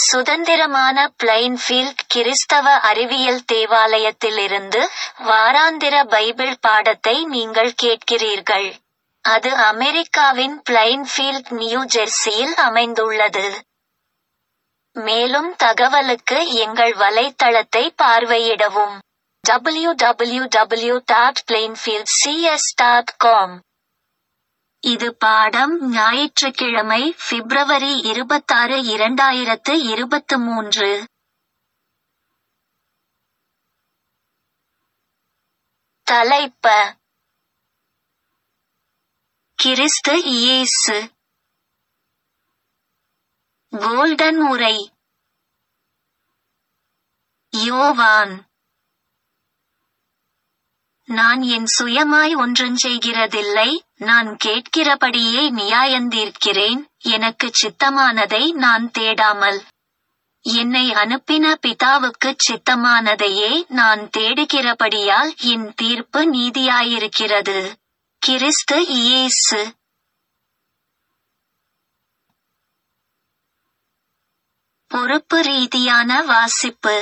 சுதந்திரமான பிளைன்ஃபீல்ட் கிறிஸ்தவ அறிவியல் தேவாலயத்திலிருந்து வாராந்திர பைபிள் பாடத்தை நீங்கள் கேட்கிறீர்கள். அது அமெரிக்காவின் பிளைன்ஃபீல்ட் நியூ ஜெர்சியில் அமைந்துள்ளது. மேலும் தகவலுக்கு எங்கள் வலைத்தளத்தை பார்வையிடவும். www.plainfieldcs.com இது பாடம் ஞாயிற்றுக்கிழமை பிப்ரவரி இருபத்தாறு இரண்டாயிரத்து இருபத்து மூன்று. தலைப்ப கிறிஸ்து இயேசு கோல்டன் உரை யோவான் நான் என் சுயமாய் ஒன்றுஞ் செய்கிறதில்லை நான் கேட்கிறபடியே நியாயந்தீர்க்கிறேன் எனக்குச் சித்தமானதை நான் தேடாமல் என்னை அனுப்பின பிதாவுக்குச் சித்தமானதையே நான் தேடுகிறபடியால் என் தீர்ப்பு நீதியாயிருக்கிறது. கிறிஸ்து இயேசு பொறுப்பு ரீதியான வாசிப்பு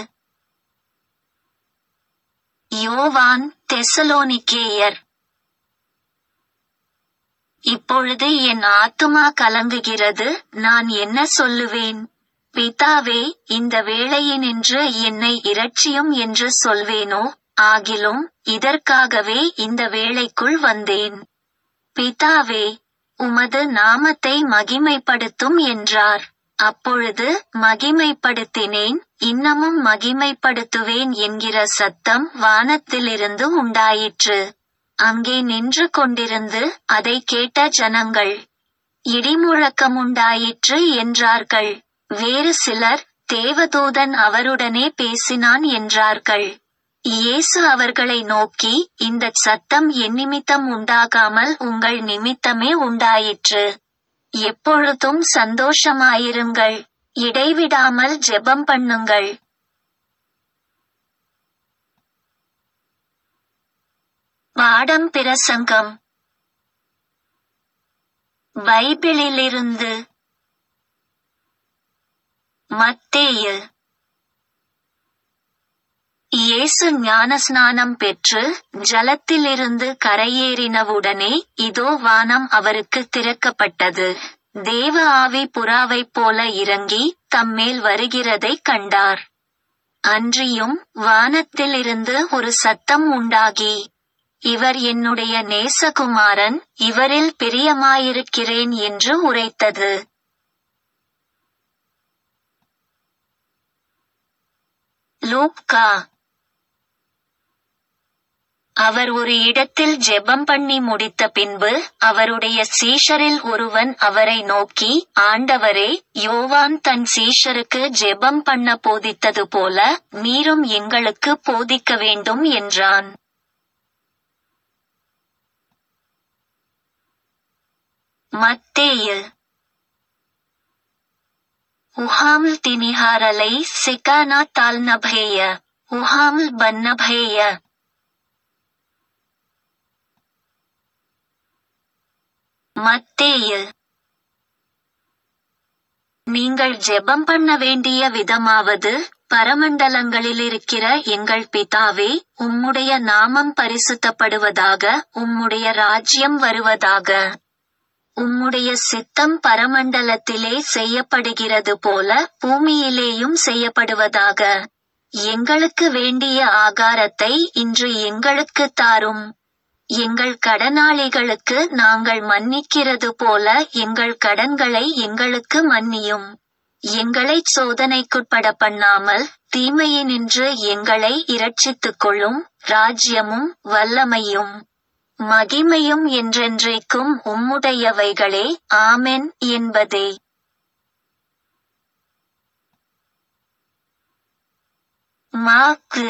யோவான் தெசலோனிக்கேயர் இப்பொழுது என் ஆத்துமா கலங்குகிறது நான் என்ன சொல்லுவேன் பிதாவே இந்த வேளையினின்று என்னை இரட்சியும் என்று சொல்வேனோ ஆகிலும் இதற்காகவே இந்த வேளைக்குள் வந்தேன் பிதாவே உமது நாமத்தை மகிமைப்படுத்தும் என்றார் அப்பொழுது மகிமைப்படுத்தினேன் இன்னமும் மகிமைப்படுத்துவேன் என்கிற சத்தம் வானத்திலிருந்து உண்டாயிற்று அங்கே நின்று கொண்டிருந்து அதை கேட்ட ஜனங்கள் இடிமுழக்கமுண்டாயிற்று என்றார்கள் வேறு சிலர் தேவதூதன் அவருடனே பேசினான் என்றார்கள் இயேசு அவர்களை நோக்கி இந்தச் சத்தம் என் நிமித்தம் உண்டாகாமல் உங்கள் நிமித்தமே உண்டாயிற்று எப்பொழுதும் சந்தோஷமாயிருங்கள் இடைவிடாமல் ஜெபம் பண்ணுங்கள் பாடம் பிரசங்கம் பைபிளிலிருந்து மத்தேயு இயேசு ஞானஸ்நானம் பெற்று ஜலத்திலிருந்து கரையேறினவுடனே இதோ வானம் அவருக்கு திறக்கப்பட்டது தேவ ஆவி புறாவைப் போல இறங்கி தம்மேல் வருகிறதைக் கண்டார் அன்றியும் வானத்திலிருந்து ஒரு சத்தம் உண்டாகி இவர் என்னுடைய நேசகுமாரன் இவரில் பிரியமாயிருக்கிறேன் என்று உரைத்தது லூக்கா அவர் ஒரு இடத்தில் ஜெபம் பண்ணி முடித்த பின்பு அவருடைய சீஷரில் ஒருவன் அவரை நோக்கி ஆண்டவரே யோவான் தன் சீஷருக்கு ஜெபம் பண்ண போதித்தது போல நீரும் எங்களுக்கு போதிக்க வேண்டும் என்றான் மத்தேயு உஹாமல் தினிஹாரலை சிகானா தால்நபேய உஹாமல் பன்னபேய மத்தேயு நீங்கள் ஜெபம் பண்ண வேண்டிய விதமாவது பரமண்டலங்களிலிருக்கிற எங்கள் பிதாவே உம்முடைய நாமம் பரிசுத்தப்படுவதாக உம்முடைய ராஜ்யம் வருவதாக உம்முடைய சித்தம் பரமண்டலத்திலே செய்யப்படுகிறது போல பூமியிலேயும் செய்யப்படுவதாக எங்களுக்கு வேண்டிய ஆகாரத்தை இன்று எங்களுக்கு தாரும் எங்கள் கடனாளிகளுக்கு நாங்கள் மன்னிக்கிறது போல எங்கள் கடன்களை எங்களுக்கு மன்னியும் எங்களைச் சோதனைக்குட்பட பண்ணாமல் தீமையினின்று எங்களை இரட்சித்துக் கொள்ளும் ராஜ்யமும் வல்லமையும் மகிமையும் என்றென்றைக்கும் உம்முடையவைகளே ஆமென் என்பதே மாக்கு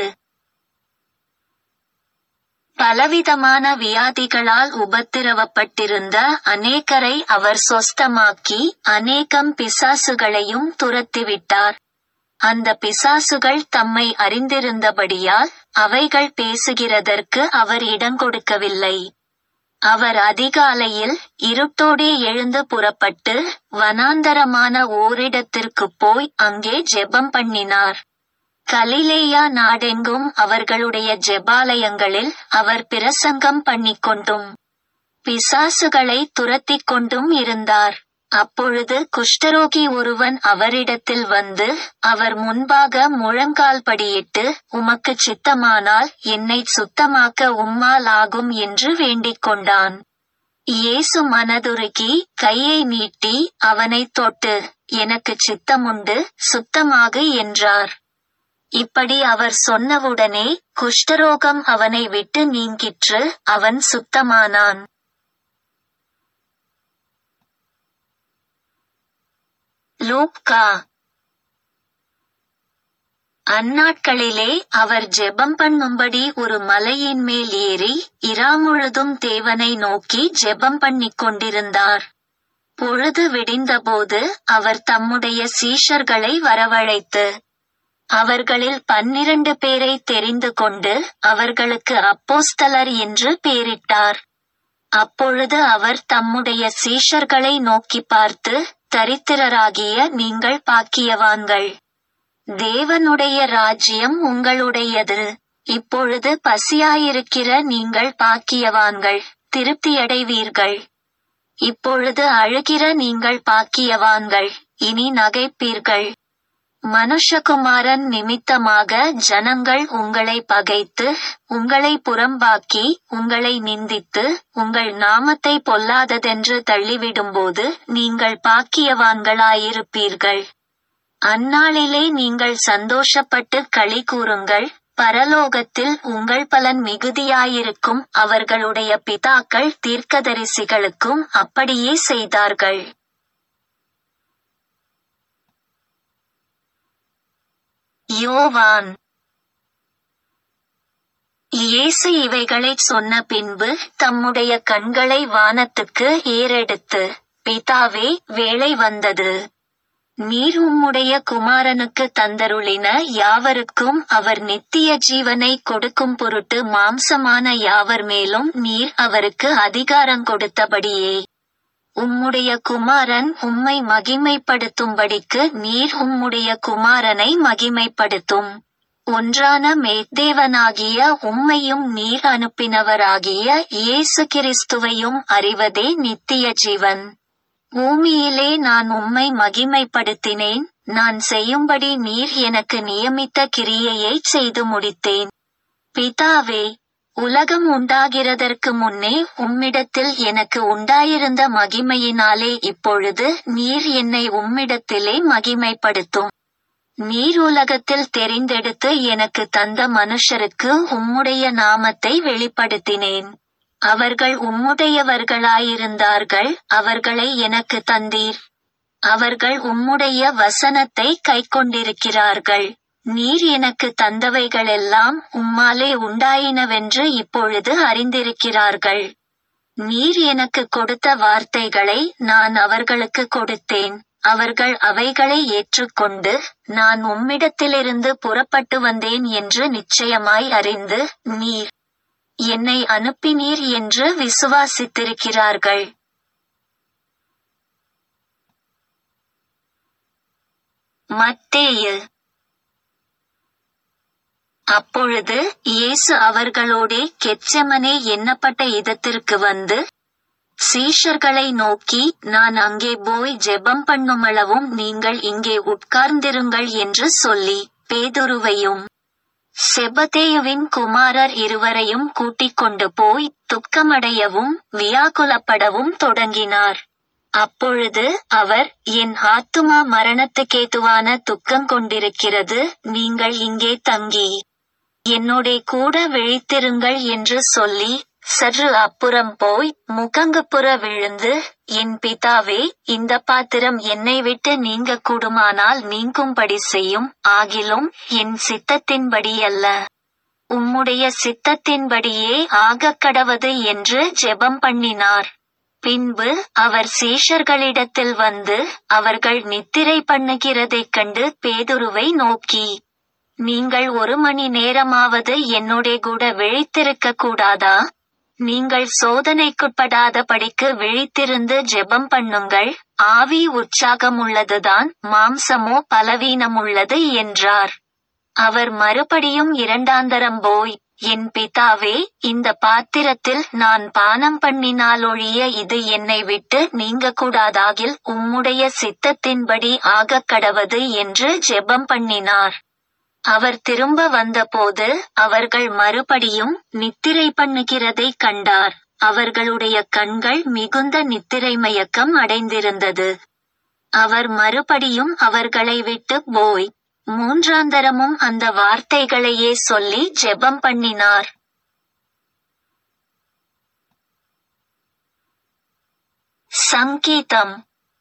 பலவிதமான வியாதிகளால் உபத்திரவப்பட்டிருந்த அநேகரை அவர் சொஸ்தமாக்கி அநேகம் பிசாசுகளையும் துரத்திவிட்டார் அந்த பிசாசுகள் தம்மை அறிந்திருந்தபடியால் அவைகள் பேசுகிறதற்கு அவர் இடங்கொடுக்கவில்லை அவர் அதிகாலையில் இருட்டோடே எழுந்து புறப்பட்டு வனாந்தரமான ஓரிடத்திற்குப் போய் அங்கே ஜெபம் பண்ணினார் கலிலேயா நாடெங்கும் அவர்களுடைய ஜெபாலயங்களில் அவர் பிரசங்கம் பண்ணிக்கொண்டும் பிசாசுகளை துரத்திக் கொண்டும் இருந்தார் அப்பொழுது குஷ்டரோகி ஒருவன் அவரிடத்தில் வந்து அவர் முன்பாக முழங்கால் படியிட்டு உமக்கு சித்தமானால் என்னை சுத்தமாக்க உம்மால் ஆகும் என்று வேண்டிக் கொண்டான் இயேசு மனதுருகி கையை நீட்டி அவனைத் தொட்டு எனக்கு சித்தமுண்டு சுத்தமாகு என்றார் இப்படி அவர் சொன்னவுடனே குஷ்டரோகம் அவனை விட்டு நீங்கிற்று அவன் சுத்தமானான் லூக்கா அந்நாட்களிலே அவர் ஜெபம் பண்ணும்படி ஒரு மலையின் மேல் ஏறி இராமுழுதும் தேவனை நோக்கி ஜெபம் பண்ணிக் கொண்டிருந்தார் பொழுது விடிந்தபோது அவர் தம்முடைய சீஷர்களை வரவழைத்து அவர்களில் பன்னிரண்டு பேரை தெரிந்து கொண்டு அவர்களுக்கு அப்போஸ்தலர் என்று பேரிட்டார் அப்பொழுது அவர் தம்முடைய சீஷர்களை நோக்கி பார்த்து தரித்திரராகிய நீங்கள் பாக்கியவான்கள் தேவனுடைய ராஜ்யம் உங்களுடையது இப்பொழுது பசியாயிருக்கிற நீங்கள் பாக்கியவான்கள் திருப்தியடைவீர்கள் இப்பொழுது அழுகிற நீங்கள் பாக்கியவான்கள் இனி நகைப்பீர்கள் மனுஷகுமாரன் நிமித்தமாக ஜனங்கள் உங்களை பகைத்து உங்களை புறம்பாக்கி உங்களை நிந்தித்து உங்கள் நாமத்தை பொல்லாததென்று தள்ளிவிடும்போது நீங்கள் பாக்கியவான்களாயிருப்பீர்கள் அந்நாளிலே நீங்கள் சந்தோஷப்பட்டு களி கூறுங்கள் பரலோகத்தில் உங்கள் பலன் மிகுதியாயிருக்கும் அவர்களுடைய பிதாக்கள் தீர்க்கதரிசிகளுக்கும் அப்படியே செய்தார்கள் யோவான் இயேசு இவைகளைச் சொன்ன பின்பு தம்முடைய கண்களை வானத்துக்கு ஏறெடுத்து பிதாவே வேளை வந்தது நீர் உம்முடைய குமாரனுக்கு தந்தருளின யாவருக்கும் அவர் நித்திய ஜீவனை கொடுக்கும் பொருட்டு மாம்சமான யாவர் மேலும் நீர் அவருக்கு அதிகாரம் கொடுத்தபடியே உம்முடைய குமாரன் உம்மை மகிமைப்படுத்தும்படிக்கு நீர் உம்முடைய குமாரனை மகிமைப்படுத்தும் ஒன்றான மேத்தேவனாகிய உம்மையும் நீர் அனுப்பினவராகிய இயேசு கிறிஸ்துவையும் அறிவதே நித்திய ஜீவன் பூமியிலே நான் உம்மை மகிமைப்படுத்தினேன் நான் செய்யும்படி நீர் எனக்கு நியமித்த கிரியையை செய்து முடித்தேன் பிதாவே உலகம் உண்டாகிறதற்கு முன்னே உம்மிடத்தில் எனக்கு உண்டாயிருந்த மகிமையினாலே இப்பொழுது நீர் என்னை உம்மிடத்திலே மகிமைப்படுத்தும் நீர் உலகத்தில் தெரிந்தெடுத்து எனக்கு தந்த மனுஷருக்கு உம்முடைய நாமத்தை வெளிப்படுத்தினேன் அவர்கள் உம்முடையவர்களாயிருந்தார்கள் அவர்களை எனக்கு தந்தீர் அவர்கள் உம்முடைய வசனத்தை கைக்கொண்டிருக்கிறார்கள் நீர் எனக்கு தந்தவைகளெல்லாம் உம்மாலே உண்டாயினவென்று இப்பொழுது அறிந்திருக்கிறார்கள் நீர் எனக்கு கொடுத்த வார்த்தைகளை நான் அவர்களுக்கு கொடுத்தேன் அவர்கள் அவைகளை ஏற்றுக்கொண்டு நான் உம்மிடத்திலிருந்து புறப்பட்டு வந்தேன் என்று நிச்சயமாய் அறிந்து நீர் என்னை அனுப்பினீர் என்று விசுவாசித்திருக்கிறார்கள் மத்தேயு அப்பொழுது இயேசு அவர்களோடே கெச்சமனே எண்ணப்பட்ட இடத்திற்கு வந்து சீஷர்களை நோக்கி நான் அங்கே போய் ஜெபம் பண்ணுமளவும் நீங்கள் இங்கே உட்கார்ந்திருங்கள் என்று சொல்லி பேதுருவையும் செபதேயுவின் குமாரர் இருவரையும் கூட்டிக் கொண்டு போய் துக்கமடையவும் வியாகுலப்படவும் தொடங்கினார் அப்பொழுது அவர் என் ஆத்துமா மரணத்துக்கேதுவான துக்கம் கொண்டிருக்கிறது நீங்கள் இங்கே தங்கி என்னோடே கூட விழித்திருங்கள் என்று சொல்லி சற்று அப்புறம் போய் முகங்குப்புற விழுந்து என் பிதாவே இந்த பாத்திரம் என்னை விட்டு நீங்க கூடுமானால் நீங்கும்படி செய்யும் ஆகிலும் என் சித்தத்தின்படி அல்ல உம்முடைய சித்தத்தின்படியே ஆகக் கடவது என்று ஜெபம் பண்ணினார் பின்பு அவர் சீஷர்களிடத்தில் வந்து அவர்கள் நித்திரை பண்ணுகிறதைக் கண்டு பேதுருவை நோக்கி நீங்கள் ஒரு மணி நேரமாவது என்னோடே கூட விழித்திருக்க கூடாதா நீங்கள் சோதனைக்குட்படாதபடிக்கு விழித்திருந்து ஜெபம் பண்ணுங்கள் ஆவி உற்சாகமுள்ளதுதான் மாம்சமோ பலவீனமுள்ளது என்றார் அவர் மறுபடியும் இரண்டாந்தரம் போய் என் பிதாவே இந்த பாத்திரத்தில் நான் பானம் பண்ணினாலொழிய இது என்னை விட்டு நீங்க கூடாதாகில் உம்முடைய சித்தத்தின்படி ஆகக் கடவது என்று ஜெபம் பண்ணினார் அவர் திரும்ப வந்தபோது அவர்கள் மறுபடியும் நித்திரை பண்ணுகிறதை கண்டார் அவர்களுடைய கண்கள் மிகுந்த நித்திரை மயக்கம் அடைந்திருந்தது அவர் மறுபடியும் அவர்களை விட்டு போய் மூன்றாந்தரமும் அந்த வார்த்தைகளையே சொல்லி ஜெபம் பண்ணினார் சங்கீதம்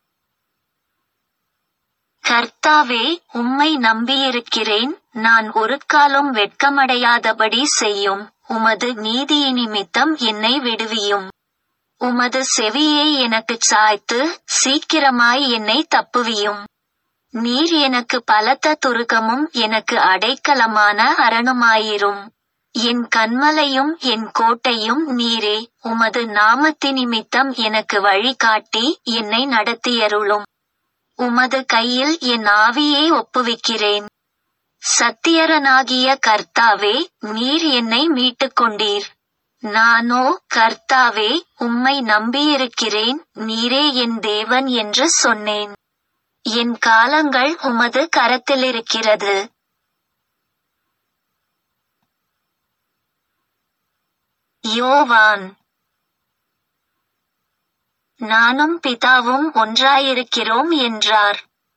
கர்த்தாவே உம்மை நம்பியிருக்கிறேன் நான் ஒரு காலம் வெட்கமடையாதபடி செய்யும் உமது நீதி நிமித்தம் என்னை விடுவியும் உமது செவியை எனக்குச் சாய்த்து சீக்கிரமாய் என்னை தப்புவியும் நீர் எனக்கு பலத்த துருகமும் எனக்கு அடைக்கலமான அரணுமாயிரும் என் கண்மலையும் என் கோட்டையும் நீரே உமது நாமத்தினிமித்தம் எனக்கு வழிகாட்டி என்னை நடத்தியருளும் உமது கையில் என் ஆவியை ஒப்புவிக்கிறேன் சத்தியரனாகிய கர்த்தாவே நீர் என்னை மீட்டுக் கொண்டீர் நானோ கர்த்தாவே உம்மை நம்பியிருக்கிறேன் நீரே என் தேவன் என்று சொன்னேன் என் காலங்கள் உமது கரத்திலிருக்கிறது யோவான் நானும் பிதாவும் ஒன்றாயிருக்கிறோம் என்றார்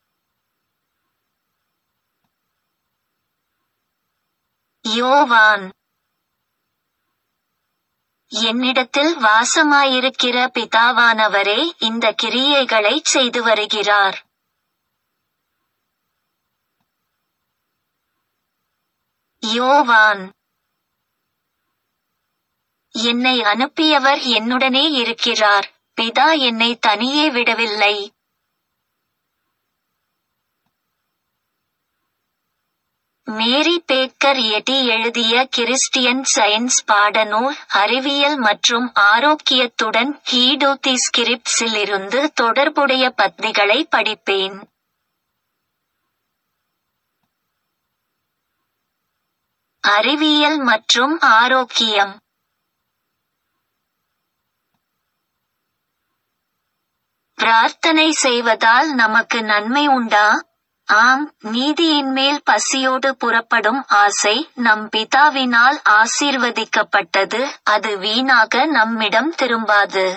யோவான் என்னிடத்தில் வாசமாயிருக்கிற பிதாவானவரே இந்த கிரியைகளைச் செய்து வருகிறார் யோவான் என்னை அனுப்பியவர் என்னுடனே இருக்கிறார் பிதா என்னை தனியே விடவில்லை மேரி பேக்கர் எட்டி எழுதிய கிறிஸ்டியன் சயின்ஸ் பாடநூல் அறிவியல் மற்றும் ஆரோக்கியத்துடன் ஹீடோதி ஸ்கிரிப்ட்ஸில் இருந்து தொடர்புடைய பத்திகளை படிப்பேன் அறிவியல் மற்றும் ஆரோக்கியம் பிரார்த்தனை செய்வதால் நமக்கு நன்மை உண்டா ஆம் நீதியின் மேல் பசியோடு புறப்படும் ஆசை நம் பிதாவினால் ஆசீர்வதிக்கப்பட்டது அது வீணாக நம்மிடம் திரும்பாது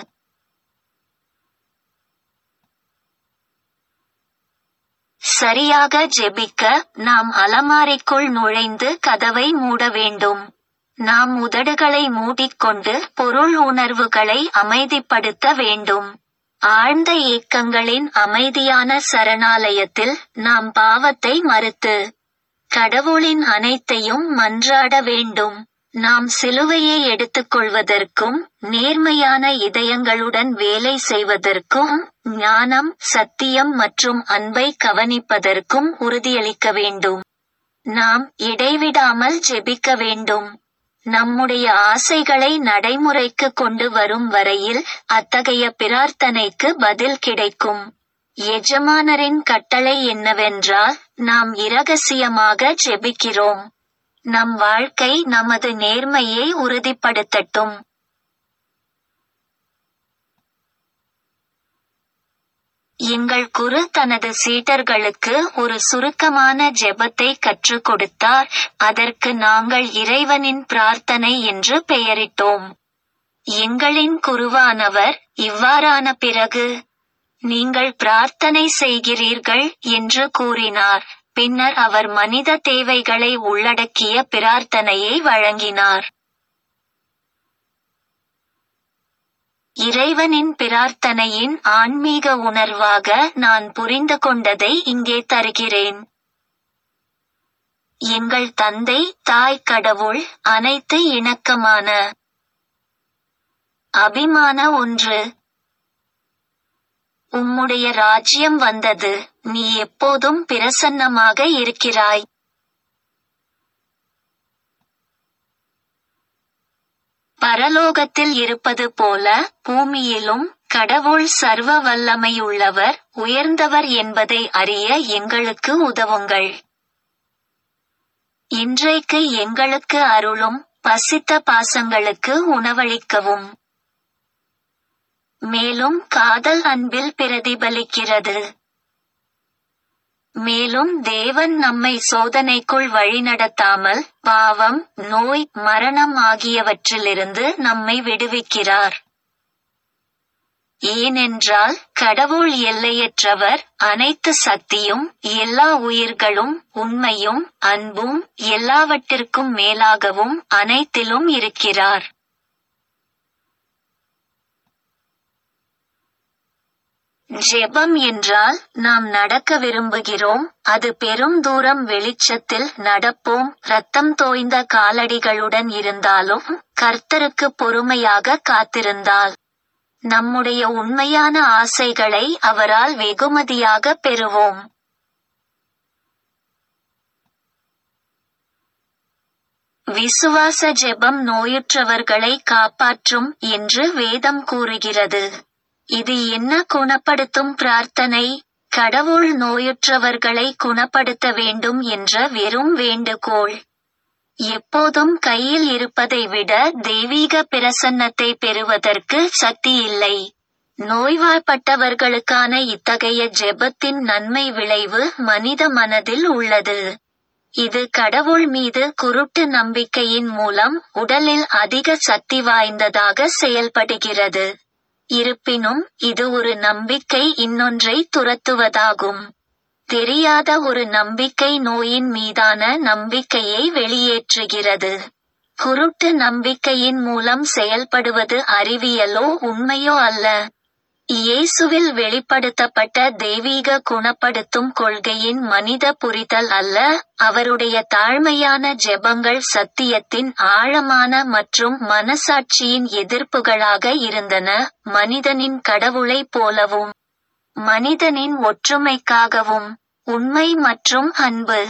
சரியாக ஜெபிக்க நாம் அலமாரிக்குள் நுழைந்து கதவை மூட வேண்டும் நாம் உதடுகளை மூடிக்கொண்டு பொருள் உணர்வுகளை அமைதிப்படுத்த வேண்டும் ஆழ்ந்த ஏக்கங்களின் அமைதியான சரணாலயத்தில் நாம் பாவத்தை மறுத்து கடவுளின் அனைத்தையும் மன்றாட வேண்டும் நாம் சிலுவையை எடுத்துக்கொள்வதற்கும் நேர்மையான இதயங்களுடன் வேலை செய்வதற்கும் ஞானம் சத்தியம் மற்றும் அன்பை கவனிப்பதற்கும் உறுதியளிக்க வேண்டும் நாம் இடைவிடாமல் ஜெபிக்க வேண்டும் நம்முடைய ஆசைகளை நடைமுறைக்கு கொண்டு வரும் வரையில் அத்தகைய பிரார்த்தனைக்கு பதில் கிடைக்கும் எஜமானரின் கட்டளை என்னவென்றால் நாம் இரகசியமாக ஜெபிக்கிறோம் நம் வாழ்க்கை நமது நேர்மையை உறுதிப்படுத்தட்டும் எங்கள் குரு தனது சீடர்களுக்கு ஒரு சுருக்கமான ஜெபத்தை கற்றுக் கொடுத்தார் அதற்கு நாங்கள் இறைவனின் பிரார்த்தனை என்று பெயரிட்டோம் எங்களின் குருவானவர் இவ்வாறான பிறகு நீங்கள் பிரார்த்தனை செய்கிறீர்கள் என்று கூறினார் பின்னர் அவர் மனித தேவைகளை உள்ளடக்கிய பிரார்த்தனையை வழங்கினார் இறைவனின் பிரார்த்தனையின் ஆன்மீக உணர்வாக நான் புரிந்து கொண்டதை இங்கே தருகிறேன் எங்கள் தந்தை தாய் கடவுள் அனைத்து இணக்கமான அபிமான ஒன்று உம்முடைய ராஜ்யம் வந்தது நீ எப்போதும் பிரசன்னமாக இருக்கிறாய் பரலோகத்தில் இருப்பது போல பூமியிலும் கடவுள் சர்வ வல்லமையுள்ளவர் உயர்ந்தவர் என்பதை அறிய எங்களுக்கு உதவுங்கள் இன்றைக்கு எங்களுக்கு அருளும் பசித்த பாசங்களுக்கு உணவளிக்கவும் மேலும் காதல் அன்பில் பிரதிபலிக்கிறது மேலும் தேவன் நம்மை சோதனைக்குள் வழிநடத்தாமல் பாவம் நோய் மரணம் ஆகியவற்றிலிருந்து நம்மை விடுவிக்கிறார் ஏனென்றால் கடவுள் எல்லையற்றவர் அனைத்து சக்தியும் எல்லா உயிர்களும் உண்மையும் அன்பும் எல்லாவற்றிற்கும் மேலாகவும் அனைத்திலும் இருக்கிறார் ஜெபம் என்றால் நாம் நடக்க விரும்புகிறோம் அது பெரும் தூரம் வெளிச்சத்தில் நடப்போம் ரத்தம் தோய்ந்த காலடிகளுடன் இருந்தாலும் கர்த்தருக்கு பொறுமையாக காத்திருந்தால் நம்முடைய உண்மையான ஆசைகளை அவரால் வெகுமதியாக பெறுவோம் விசுவாச ஜெபம் நோயுற்றவர்களை காப்பாற்றும் என்று வேதம் கூறுகிறது இது என்ன குணப்படுத்தும் பிரார்த்தனை கடவுள் நோயுற்றவர்களை குணப்படுத்த வேண்டும் என்ற வெறும் வேண்டுகோள் எப்போதும் கையில் இருப்பதை விட தெய்வீக பிரசன்னத்தை பெறுவதற்கு சக்தி இல்லை நோய்வாய்ப்பட்டவர்களுக்கான இத்தகைய ஜெபத்தின் நன்மை விளைவு மனித மனதில் உள்ளது இது கடவுள் மீது குருட்டு நம்பிக்கையின் மூலம் உடலில் அதிக சக்தி வாய்ந்ததாக செயல்படுகிறது இருப்பினும் இது ஒரு நம்பிக்கை இன்னொன்றை துரத்துவதாகும் தெரியாத ஒரு நம்பிக்கை நோயின் மீதான நம்பிக்கையை வெளியேற்றுகிறது குருட்டு நம்பிக்கையின் மூலம் செயல்படுவது அறிவியலோ உண்மையோ அல்ல இயேசுவில் வெளிப்படுத்தப்பட்ட தெய்வீக குணப்படுத்தும் கொள்கையின் மனித புரிதல் அல்ல அவருடைய தாழ்மையான ஜெபங்கள் சத்தியத்தின் ஆழமான மற்றும் மனசாட்சியின் எதிர்ப்புகளாக இருந்தன மனிதனின் கடவுளைப் போலவும் மனிதனின் ஒற்றுமைக்காகவும் உண்மை மற்றும் அன்பு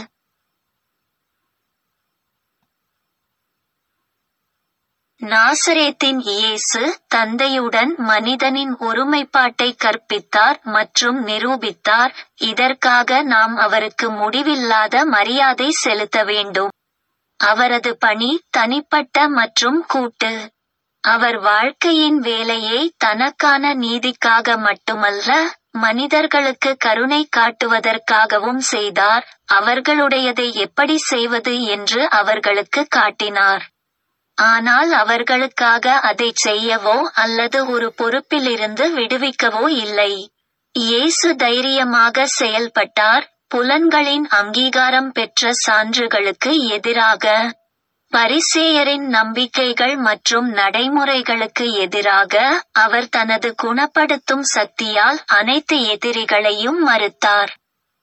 நாசரேத்தின் இயேசு தந்தையுடன் மனிதனின் ஒருமைப்பாட்டை கற்பித்தார் மற்றும் நிரூபித்தார் இதற்காக நாம் அவருக்கு முடிவில்லாத மரியாதை செலுத்த வேண்டும் அவரது பணி தனிப்பட்ட மற்றும் கூட்டு அவர் வாழ்க்கையின் வேலையை தனக்கான நீதிக்காக மட்டுமல்ல மனிதர்களுக்கு கருணை காட்டுவதற்காகவும் செய்தார் அவர்களுடையதை எப்படி செய்வது என்று அவர்களுக்கு காட்டினார் ஆனால் அவர்களுக்காக அதை செய்யவோ அல்லது ஒரு பொறுப்பிலிருந்து விடுவிக்கவோ இல்லை இயேசு தைரியமாக செயல்பட்டார் புலன்களின் அங்கீகாரம் பெற்ற சான்றுகளுக்கு எதிராக பரிசேயரின் நம்பிக்கைகள் மற்றும் நடைமுறைகளுக்கு எதிராக அவர் தனது குணப்படுத்தும் சக்தியால் அனைத்து எதிரிகளையும் மறுத்தார்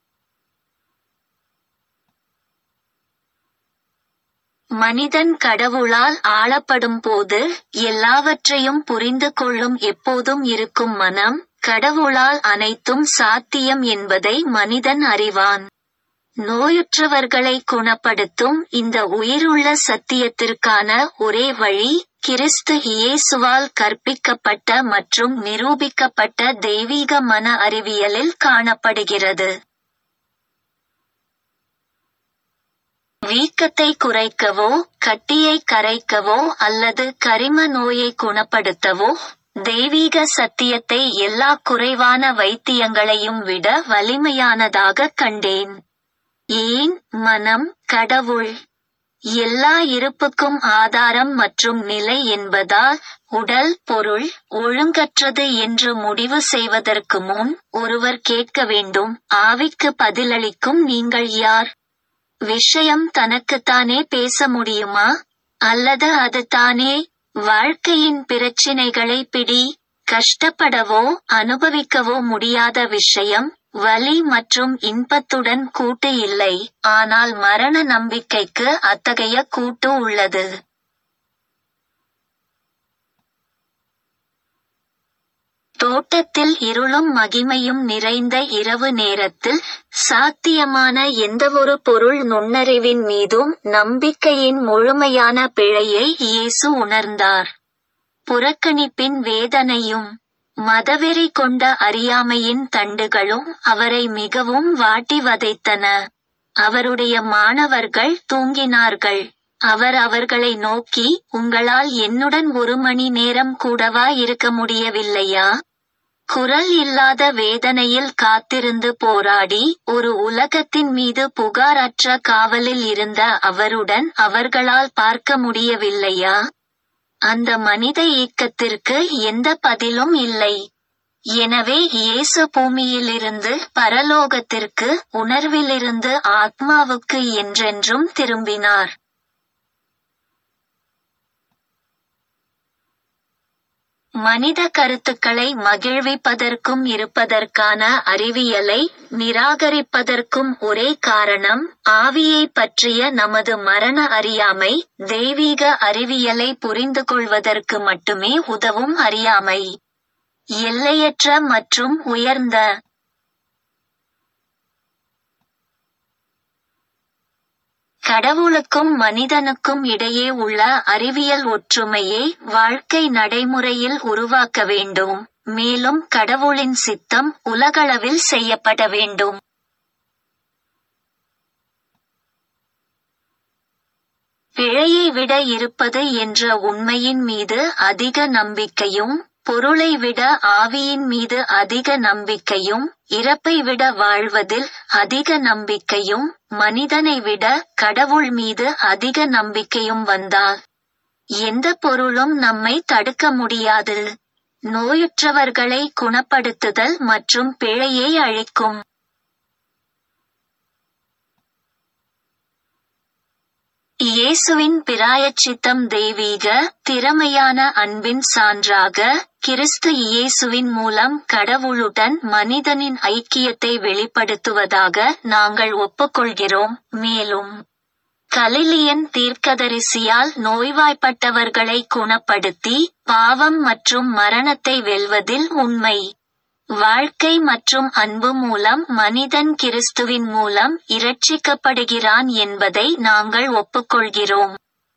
மனிதன் கடவுளால் ஆளப்படும் போது எல்லாவற்றையும் புரிந்து கொள்ளும் எப்போதும் இருக்கும் மனம் கடவுளால் அனைத்தும் சாத்தியம் என்பதை மனிதன் அறிவான் நோயுற்றவர்களை குணப்படுத்தும் இந்த உயிருள்ள சத்தியத்திற்கான ஒரே வழி கிறிஸ்து இயேசுவால் கற்பிக்கப்பட்ட மற்றும் நிரூபிக்கப்பட்ட தெய்வீக மன அறிவியலில் காணப்படுகிறது வீக்கத்தை குறைக்கவோ கட்டியை கரைக்கவோ அல்லது கரிம நோயை குணப்படுத்தவோ தெய்வீக சத்தியத்தை எல்லா குறைவான வைத்தியங்களையும் விட வலிமையானதாக கண்டேன் ஏன் மனம் கடவுள் எல்லா இருப்புக்கும் ஆதாரம் மற்றும் நிலை என்பதால் உடல் பொருள் ஒழுங்கற்றது என்று முடிவு செய்வதற்கு முன் ஒருவர் கேட்க வேண்டும் ஆவிக்கு பதிலளிக்கும் நீங்கள் யார் விஷயம் தனக்குத்தானே பேச முடியுமா அல்லது அது தானே வாழ்க்கையின் பிரச்சினைகளை பிடி கஷ்டப்படவோ அனுபவிக்கவோ முடியாத விஷயம் வலி மற்றும் இன்பத்துடன் கூட்டு இல்லை ஆனால் மரண நம்பிக்கைக்கு அத்தகைய கூட்டு உள்ளது தோட்டத்தில் இருளும் மகிமையும் நிறைந்த இரவு நேரத்தில் சாத்தியமான எந்தவொரு பொருள் நுண்ணறிவின் மீதும் நம்பிக்கையின் முழுமையான பிழையை இயேசு உணர்ந்தார் புறக்கணிப்பின் வேதனையும் மதவெறி கொண்ட அறியாமையின் தண்டுகளும் அவரை மிகவும் வாட்டி வதைத்தன அவருடைய மாணவர்கள் தூங்கினார்கள் அவர் அவர்களை நோக்கி உங்களால் என்னுடன் ஒரு மணி நேரம் கூடவா இருக்க முடியவில்லையா குரல் இல்லாத வேதனையில் காத்திருந்து போராடி ஒரு உலகத்தின் மீது புகாரற்ற காவலில் இருந்த அவருடன் அவர்களால் பார்க்க முடியவில்லையா அந்த மனித இயக்கத்திற்கு எந்த பதிலும் இல்லை எனவே இயேசு பூமியிலிருந்து பரலோகத்திற்கு உணர்விலிருந்து ஆத்மாவுக்கு என்றென்றும் திரும்பினார் மனித கருத்துக்களை மகிழ்விப்பதற்கும் இருப்பதற்கான அறிவியலை நிராகரிப்பதற்கும் ஒரே காரணம் ஆவியை பற்றிய நமது மரண அறியாமை தெய்வீக அறிவியலை புரிந்து கொள்வதற்கு மட்டுமே உதவும் அறியாமை எல்லையற்ற மற்றும் உயர்ந்த கடவுளுக்கும் மனிதனுக்கும் இடையே உள்ள அறிவியல் ஒற்றுமையை வாழ்க்கை நடைமுறையில் உருவாக்க வேண்டும் மேலும் கடவுளின் சித்தம் உலகளவில் செய்யப்பட வேண்டும் பிழையை விட இருப்பது என்ற உண்மையின் மீது அதிக நம்பிக்கையும் பொருளை விட ஆவியின் மீது அதிக நம்பிக்கையும் இறப்பை விட வாழ்வதில் அதிக நம்பிக்கையும் மனிதனை விட கடவுள் மீது அதிக நம்பிக்கையும் வந்தால் எந்த பொருளும் நம்மை தடுக்க முடியாது நோயுற்றவர்களை குணப்படுத்துதல் மற்றும் பிழையை அழிக்கும் இயேசுவின் பிராயச்சித்தம் தெய்வீக திறமையான அன்பின் சான்றாக கிறிஸ்து இயேசுவின் மூலம் கடவுளுடன் மனிதனின் ஐக்கியத்தை வெளிப்படுத்துவதாக நாங்கள் ஒப்புக்கொள்கிறோம் மேலும் கலிலியன் தீர்க்கதரிசியால் நோய்வாய்ப்பட்டவர்களை குணப்படுத்தி பாவம் மற்றும் மரணத்தை வெல்வதில் உண்மை வாழ்க்கை மற்றும் அன்பு மூலம் மனிதன் கிறிஸ்துவின் மூலம் இரட்சிக்கப்படுகிறான் என்பதை நாங்கள் ஒப்புக்கொள்கிறோம்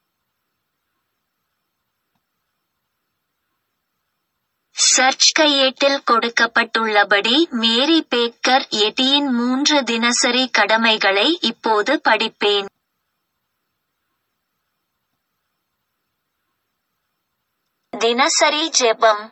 சர்ச் கையேட்டில் கொடுக்கப்பட்டுள்ளபடி மேரி பேக்கர் எட்டியின் மூன்று தினசரி கடமைகளை இப்போது படிப்பேன் தினசரி ஜெபம்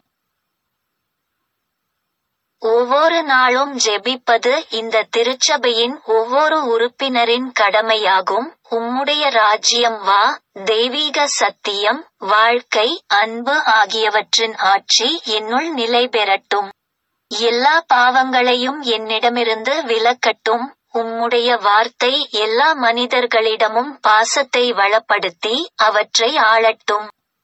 ஒவ்வொரு நாளும் ஜெபிப்பது இந்த திருச்சபையின் ஒவ்வொரு உறுப்பினரின் கடமையாகும் உம்முடைய ராஜ்யம் வா தெய்வீக சத்தியம் வாழ்க்கை அன்பு ஆகியவற்றின் ஆட்சி என்னுள் நிலை பெறட்டும் எல்லா பாவங்களையும் என்னிடமிருந்து விலக்கட்டும் உம்முடைய வார்த்தை எல்லா மனிதர்களிடமும் பாசத்தை வளப்படுத்தி அவற்றை ஆளட்டும்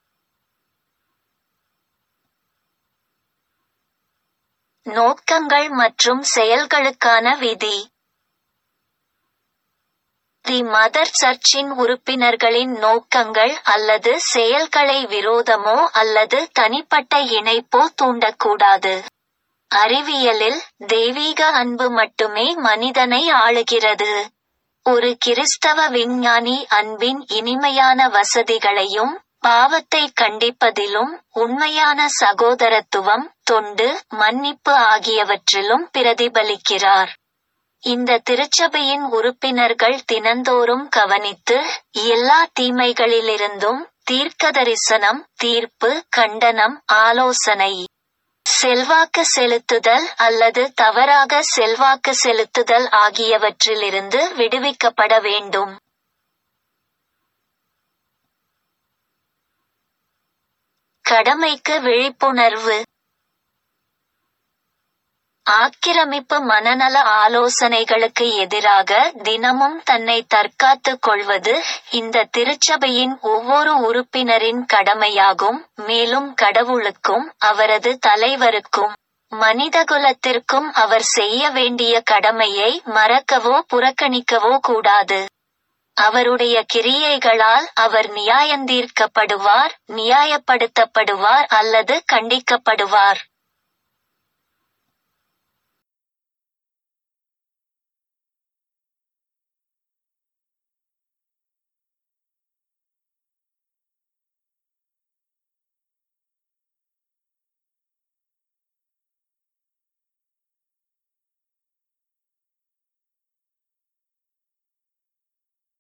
நோக்கங்கள் மற்றும் செயல்களுக்கான விதி தி மதர் சர்ச்சின் உறுப்பினர்களின் நோக்கங்கள் அல்லது செயல்களை விரோதமோ அல்லது தனிப்பட்ட இணைப்போ தூண்டக்கூடாது அறிவியலில் தெய்வீக அன்பு மட்டுமே மனிதனை ஆளுகிறது ஒரு கிறிஸ்தவ விஞ்ஞானி அன்பின் இனிமையான வசதிகளையும் பாவத்தை கண்டிப்பதிலும் உண்மையான சகோதரத்துவம் தொண்டு மன்னிப்பு ஆகியவற்றிலும் பிரதிபலிக்கிறார் இந்த திருச்சபையின் உறுப்பினர்கள் தினந்தோறும் கவனித்து எல்லா தீமைகளிலிருந்தும் தீர்க்கதரிசனம் தீர்ப்பு கண்டனம் ஆலோசனை செல்வாக்கு செலுத்துதல் அல்லது தவறாக செல்வாக்கு செலுத்துதல் ஆகியவற்றிலிருந்து விடுவிக்கப்பட வேண்டும் கடமைக்கு விழிப்புணர்வு ஆக்கிரமிப்பு மனநல ஆலோசனைகளுக்கு எதிராக தினமும் தன்னை தற்காத்துக் கொள்வது இந்த திருச்சபையின் ஒவ்வொரு உறுப்பினரின் கடமையாகும் மேலும் கடவுளுக்கும் அவரது தலைவருக்கும் மனிதகுலத்திற்கும் அவர் செய்ய வேண்டிய கடமையை மறக்கவோ புறக்கணிக்கவோ கூடாது அவருடைய கிரியைகளால் அவர் நியாயந்தீர்க்கப்படுவார் நியாயப்படுத்தப்படுவார் அல்லது கண்டிக்கப்படுவார்